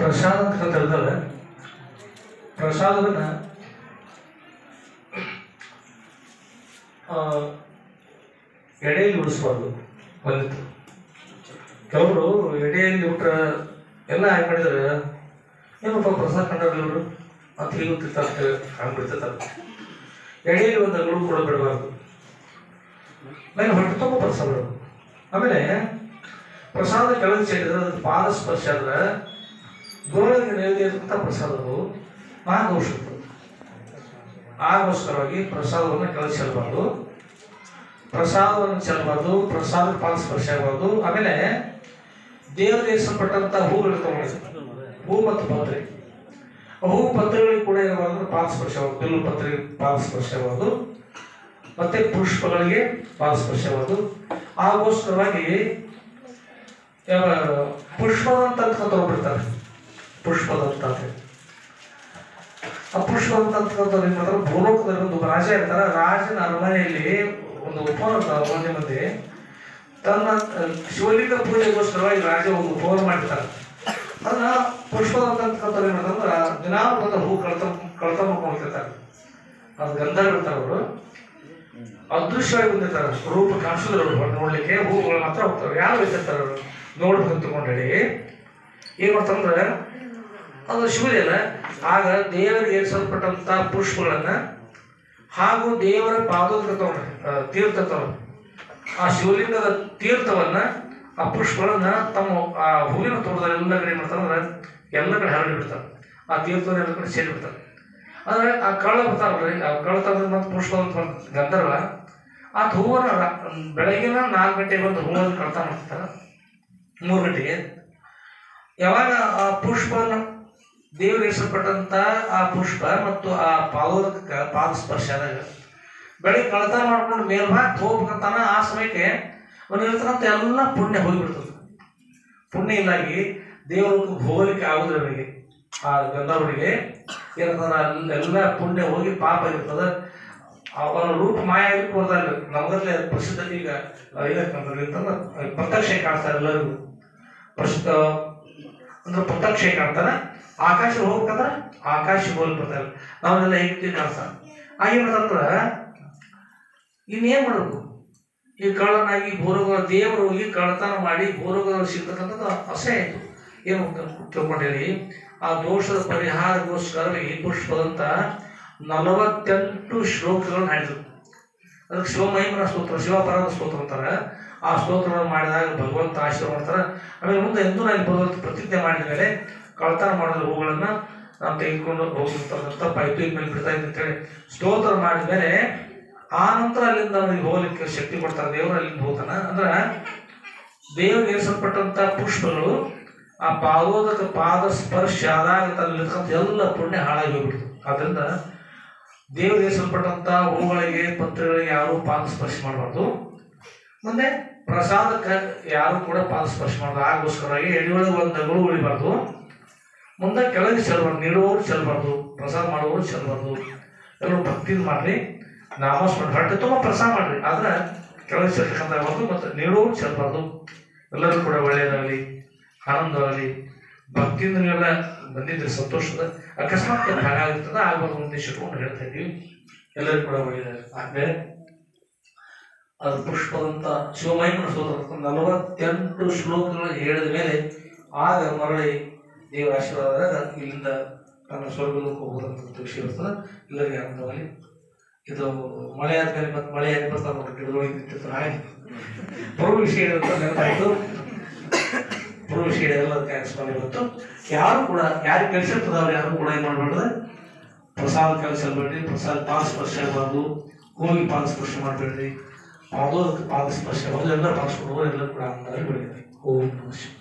ಪ್ರಸಾದ ಅಂತ ತಿಳಿದಲ್ಲ ಪ್ರಸಾದವನ್ನ ಆ, ಎಡೆಯಲ್ಲಿ ಉಳಿಸ್ಬಾರ್ದು ಬಂದಿತ್ತು ಕೆಲವರು ಎಡೆಯಲ್ಲಿ ಬಿಟ್ರೆ ಎಲ್ಲ ಹಾಕಿ ಮಾಡಿದ್ರೆ ಏನಪ್ಪ ಪ್ರಸಾದ ಕಂಡ್ರಲ್ಲ ಇವರು ಅಂತ ಹೀಗೆ ತಿಂತಾರೆ ಹಂಗೆ ಬಿಡ್ತಿರ್ತಾರೆ ಎಡೆಯಲ್ಲಿ ಒಂದು ಅಗಳು ಕೂಡ ಬಿಡಬಾರ್ದು ನಾನು ಹೊಟ್ಟೆ ತುಂಬ ಪ್ರಸಾದ ಬಿಡೋದು ಆಮೇಲೆ ಪ್ರಸಾದ ಕೆಳಗೆ ಸೇರಿದ್ರೆ ಅದು ಪಾದ ಸ್ಪರ್ಶ ಆದ್ರೆ ಗೋಳಿಗೆ ನೈವೇದ್ಯದಂಥ ಪ್ರಸಾದವು ಮಹಾಘೋಷಿತ್ತು ಆಗೋಸ್ಕರವಾಗಿ ಪ್ರಸಾದವನ್ನು ಕೆಳಗೆ ಚೆಲ್ಲಬಾರ್ದು ಪ್ರಸಾದವನ್ನು ಚೆಲ್ಲಬಾರ್ದು ಪ್ರಸಾದ ಪಾದ ಸ್ಪರ್ಶ ಆಗಬಾರ್ದು ಆಮೇಲೆ ದೇವರಿಗೆ ಸಂಪಟ್ಟಂತ ಹೂಗಳು ತಗೊಂಡು ಹೂ ಮತ್ತು ಪತ್ರೆ ಆ ಹೂ ಪತ್ರೆಗಳಿಗೆ ಕೂಡ ಇರಬಾರ್ದು ಪಾದ ಸ್ಪರ್ಶ ಆಗಬಾರ್ದು ಬಿಲ್ಲು ಪತ್ರೆ ಪಾದ ಸ್ಪರ್ಶ ಆಗಬಾರ್ದು ಮತ್ತೆ ಪುಷ್ಪಗಳಿಗೆ ಪಾದ ಸ್ಪರ್ಶ ಆಗಬಾರ್ದು ಆಗೋಸ್ಕರವಾಗಿ ಯಾವ ಪುಷ್ಪದಂತ ಅಂತ ತಗೊಂಡ್ಬಿಡ್ತಾರೆ ಪುಷ್ಪದಂತ ಅಂತ ಹೇಳಿ. ಆ ಪುಷ್ಪದಂತ ಅಂತ ತಗೊಂಡ್ರೆ ಏನ್ ಮಾಡ್ತಾರೆ ಭೂಲೋಕದಲ್ಲಿ ಒಂದು ರಾಜ ಇರ್ತಾರೆ ರಾಜನ ಅರಮನೆಯಲ್ಲಿ ಒಂದು ಉಪವನ ಮಂದಿ ಮಂದಿ ತನ್ನ ಅಹ್, ಶಿವಲಿಂಗ ಪೂಜೆಗೋಸ್ಕರವಾಗಿ ರಾಜ ಒಂದು ಉಪವನ ಮಾಡಿರ್ತಾರೆ ಅದನ್ನ ಪುಷ್ಪದಂತ ಅಂತ ತಗೊಂಡ್ರೆ ಏನ್ ಮಾಡ್ತಾರೆ ದಿನಾ ಬಂದ ಹೂ ಕಳ್ತ ಕಳ್ತ ಮಾಡ್ಕೊಂಡಿರ್ತಾರೆ ಅದು ಗಂಧರ್ವ ಇರ್ತಾರೆ ಅವರು ಅದೃಶ್ಯವಾಗಿ ಬಂದಿರ್ತಾರೆ ರೂಪ ಕಾಣಿಸೋದಿಲ್ಲ ಅವ್ರು ನೋಡ್ಲಿಕ್ಕೆ ಹೂಗಳು ಮಾತ್ರ ಹೋಗ್ತಾರೆ ಯಾರು ಹೋಗ್ತಿರ್ತಾರೆ ಅವರು ನೋಡ್ಬೇಕು ತಗೊಂಡೇಳಿ ಏನ್ ಮಾಡ್ತಾರಂದ್ರೆ ಅದು ಶಿವಲಿಲ್ಲ ಆಗ ದೇವರಿಗೆ ಏರ್ಸಲ್ಪಟ್ಟಂತ ಪುಷ್ಪಗಳನ್ನ ಹಾಗೂ ದೇವರ ಪಾದೋದಕ ತಗೊಂಡ್ರೆ ಆ, ತೀರ್ಥ ತಗೊಂಡ್ರೆ ಆ ಶಿವಲಿಂಗದ ತೀರ್ಥವನ್ನ ಆ ಪುಷ್ಪಗಳನ್ನ ತಮ್ಮ ಆ ಹೂವಿನ ತೋಟದಲ್ಲಿ ಎಲ್ಲ ಕಡೆ ಏನ್ ಮಾಡ್ತಾರೆ ಅಂದ್ರೆ ಎಲ್ಲ ಕಡೆ ಹರಡಿ ಬಿಡ್ತಾರೆ ಆ ತೀರ್ಥವನ್ನ ಎಲ್ಲ ಕಡೆ ಸೇರಿ ಬಿಡ್ತಾರೆ ಅಂದ್ರೆ ಆ ಕಳ್ಳ ಬರ್ತಾರಲ್ರಿ ಆ ಕಳ್ಳ ತಂದ್ರೆ ಮತ್ತೆ ಪುಷ್ಪ ಅಂತ ಬಂದ್- ಗಂಧರ್ವ ಆ ಹೂವನ್ನ ರಾ- ಬೆಳಗಿನ ನಾಲ್ಕು ಗಂಟೆಗೆ ಬಂದು ಹೂವನ್ನು ಕಳ್ತ ಮಾಡ್ತಾರೆ ಮೂರು ಗಂಟೆಗೆ ಯಾವಾಗ ಆ ಪುಷ್ಪನ ದೇವರಿಗೆ ಹೆಸರುಪಟ್ಟಂತ ಆ ಪುಷ್ಪ ಮತ್ತು ಆ ಪಾದೋದಕ ಪಾದ ಸ್ಪರ್ಶ ಆದಾಗ ಬೆಳಿಗ್ಗೆ ಕಳತನ ಮಾಡ್ಕೊಂಡು ಮೇಲ್ಭಾಗ ಹೋಗ್ಬೇಕಂತಾನ ಆ ಸಮಯಕ್ಕೆ ಅವನಿರ್ತಕ್ಕಂಥ ಎಲ್ಲ ಪುಣ್ಯ ಹೋಗಿಬಿಡ್ತದೆ ಪುಣ್ಯ ಇಲ್ಲಾಗಿ ದೇವರಿಗೆ ಹೋಗಲಿಕ್ಕೆ ಆಗುದಿಲ್ಲ ಅವನಿಗೆ ಆ ಗಂಧರ್ವನಿಗೆ ಏನಂತಂದ್ರೆ ಅಲ್ಲಿ ಎಲ್ಲ ಪುಣ್ಯ ಹೋಗಿ ಪಾಪ ಇರ್ತದೆ ಅವನ ರೂಪ ಮಾಯ ಇರ್ಬೋದಲ್ಲ ನಮಗಲ್ಲೇ ಪ್ರಸಿದ್ಧ ಈಗ ಇದಕ್ಕಂತಂದ್ರೆ ಅಂತಂದ್ರೆ ಪ್ರತ್ಯಕ್ಷ ಕಾಣಿಸ್ತಾರೆ ಎಲ್ಲರಿಗೂ ಪ್ರಸಿದ್ಧ ಅಂದ್ರೆ ಪ್ರತ್ಯಕ್ಷ ಕಾಣ್ತಾನೆ ಆಕಾಶ ಹೋಗ್ಬೇಕಂದ್ರೆ ಆಕಾಶ ಹೋಗ್ಬಿಡ್ತಾರೆ ನಾವೆಲ್ಲ ಹೇಗ್ತೀವಿ ಕಾಣಿಸ್ತಾನೆ ಆಗೇನಂತಂದ್ರೆ ಇನ್ನೇನ್ ಮಾಡಬೇಕು ಈ ಕಳ್ಳನಾಗಿ ಭೂರೋಗ ದೇವರು ಹೋಗಿ ಕಳ್ಳತನ ಮಾಡಿ ಭೂರೋಗದವ್ರು ಸಿಗ್ತಕ್ಕಂಥದ್ದು ಅಸಹ್ಯ ಆಯಿತು ಏನು ತಿಳ್ಕೊಂಡಿರಿ ಆ ದೋಷದ ಪರಿಹಾರಗೋಸ್ಕರವಾಗಿ ಪುಷ್ಪದಂತ ನಲವತ್ತೆಂಟು ಶ್ಲೋಕಗಳನ್ನ ಹಾಡಿದ್ರು ಅದಕ್ಕೆ ಶಿವಮಹಿಮನ ಸ್ತೋತ್ರ ಶಿವಪರದ ಸ್ತೋತ್ರ ಅಂತಾರೆ ಆ ಸ್ತೋತ್ರವನ್ನು ಮಾಡಿದಾಗ ಭಗವಂತ ಆಶೀರ್ವಾದ ಮಾಡ್ತಾರೆ ಆಮೇಲೆ ಮುಂದೆ ಎಂದೂ ನಾನು ಭಗವಂತ ಪ್ರತಿಜ್ಞೆ ಮಾಡಿದ ಮೇಲೆ ಕಳ್ತನ ಮಾಡೋದ್ರ ಹೂಗಳನ್ನ ನಾನು ತೆಗೆದುಕೊಂಡು ಹೋಗಿರ್ತಕ್ಕಂಥ ತಪ್ಪಾಯ್ತು ಇನ್ಮೇಲೆ ಬಿಡ್ತಾ ಇದ್ದೀನಿ ಅಂತೇಳಿ ಸ್ತೋತ್ರ ಮಾಡಿದ ಮೇಲೆ ಆ ನಂತರ ಅಲ್ಲಿಂದ ಅವನಿಗೆ ಹೋಗ್ಲಿಕ್ಕೆ ಶಕ್ತಿ ಕೊಡ್ತಾರೆ ದೇವರು ಅಲ್ಲಿಂದ ಹೋಗ್ತಾನ ಅಂದ್ರೆ ದೇವರಿಗೆ ಏರ್ಸಲ್ಪಟ್ಟಂತ ಪುಷ್ಪಗಳು ಆ ಪಾದೋದಕ ಪಾದ ಸ್ಪರ್ಶ ಆದಾಗ ತನ್ನಲ್ಲಿರ್ತಕ್ಕಂಥ ಎಲ್ಲ ಪುಣ್ಯ ಹಾಳಾಗಿ ಹೋಗ್ಬಿಡ್ತು ಆದ್ರಿಂದ ದೇವರಿಗೆ ಏರ್ಸಲ್ಪಟ್ಟಂತ ಹೂಗಳಿಗೆ ಪತ್ರಗಳಿಗೆ ಯಾರು ಪಾದ ಸ್ಪರ್ಶ ಮಾಡಬಾರ್ದು ಮುಂದೆ ಪ್ರಸಾದಕ್ಕೆ ಯಾರು ಕೂಡ ಪಾದ ಸ್ಪರ್ಶ ಮಾಡಬಾರ್ದು ಆಗೋಸ್ಕರವಾಗಿ ಎಡೆಯೊಳಗೆ ಒಂದು ನಗಳು ಉಳಿಬಾರ್ದು ಮುಂದೆ ಕೆಳಗೆ ಚೆಲ್ಲಬಾರ್ದು ನೀಡುವವರು ಚೆಲ್ಲಬಾರ್ದು ಪ್ರಸಾದ ಮಾಡುವವರು ಚೆಲ್ಲಬಾರ್ದು ಎಲ್ಲರೂ ಭಕ್ತಿಯಿಂದ ಮಾಡ್ರಿ ನಾಮಸ್ಮರಣ ಹೊಟ್ಟೆ ತುಂಬ ಪ್ರಸಾದ ಮಾಡ್ರಿ ಆದ್ರೆ ಕೆಳಗೆ ಚೆಲ್ಲತಕ್ಕಂಥ ಯಾವುದು ಮತ್ತು ನೀಡುವವರು ಚೆಲ್ಲಬಾರ್ದು ಎಲ್ಲರೂ ಕೂಡ ಒಳ್ಳೆಯದಾಗಲಿ ಆನಂದವಾಗಲಿ ಭಕ್ತಿಯಿಂದ ನೀವೆಲ್ಲ ಬಂದಿದ್ರಿ ಸಂತೋಷದ ಅಕಸ್ಮಾತ್ ಏನ್ ಹಾಗಾಗಿರ್ತದ ಆಗಬಾರ್ದು ಉದ್ದೇಶ ಇಟ್ಕೊಂಡು ಹೇಳ್ತಾ ಇದ್ದೀವಿ ಎಲ್ಲರೂ ಕೂಡ ಒಳ್ಳೆಯದಾಗಲಿ ಆದ್ಮೇಲೆ ಅದು ಪುಷ್ಪದಂತ ಶಿವಮಹಿಮನ ಸೋದರ ನಲವತ್ತೆಂಟು ಶ್ಲೋಕಗಳು ಹೇಳಿದ ಮೇಲೆ ಆಗ ಮರಳಿ ದೇವರ ಆಶೀರ್ವಾದ ಇಲ್ಲಿಂದ ತನ್ನ ಸ್ವರ್ಗಲೋಕ ಹೋಗೋದಂತ ವಿಷಯ ಇರ್ತದೆ ಎಲ್ಲರಿಗೆ ಆನಂದವಾಗಿ ಇದು ಮಳೆ ಆದ್ಮೇಲೆ ಮತ್ತೆ ಮಳೆ ಆಗಿ ಬರ್ತಾ ನೋಡಿ ಗಿಡದೊಳಗೆ ನಿಂತಿರ್ತಾರೆ ಹಾಗೆ ಪೂರ್ವ ವಿಷಯ ಅಂತ ನೆನಪಾಯ್ತು ಪೂರ್ವ ವಿಷಯ ಎಲ್ಲ ಕ್ಯಾನ್ಸ್ಕೊಂಡು ಇವತ್ತು ಯಾರು ಕೂಡ ಯಾರು ಕೆಲಸ ಅವ್ರು ಯಾರು ಕೂಡ ಏನು ಮಾಡಬಾರ್ದು ಪ್ರಸಾದ ಕೆಲಸ ಮಾಡಬೇಡ್ರಿ ಪ್ರಸಾದ ಪಾದ ಸ್ಪರ್ಶ ಆಗಬಾರ್ದು ಹೋಗಿ ಪಾದ ಸ್ಪರ್ಶ ಮಾಡಬೇಡ್ರಿ ಪಾದೋದಕ್ಕೆ ಪಾದ ಸ್ಪರ್ಶ ಆಗಬಾರ್ದು ಎಲ್ಲ ಪಾಲಿಸ್ಕೊಂಡು ಎಲ್ಲರೂ ಕೂಡ ಆನಂದವಾಗಿ ಬೆಳೀತಾರೆ ಓಂ ನಮಃ ಶಿವಾಯ.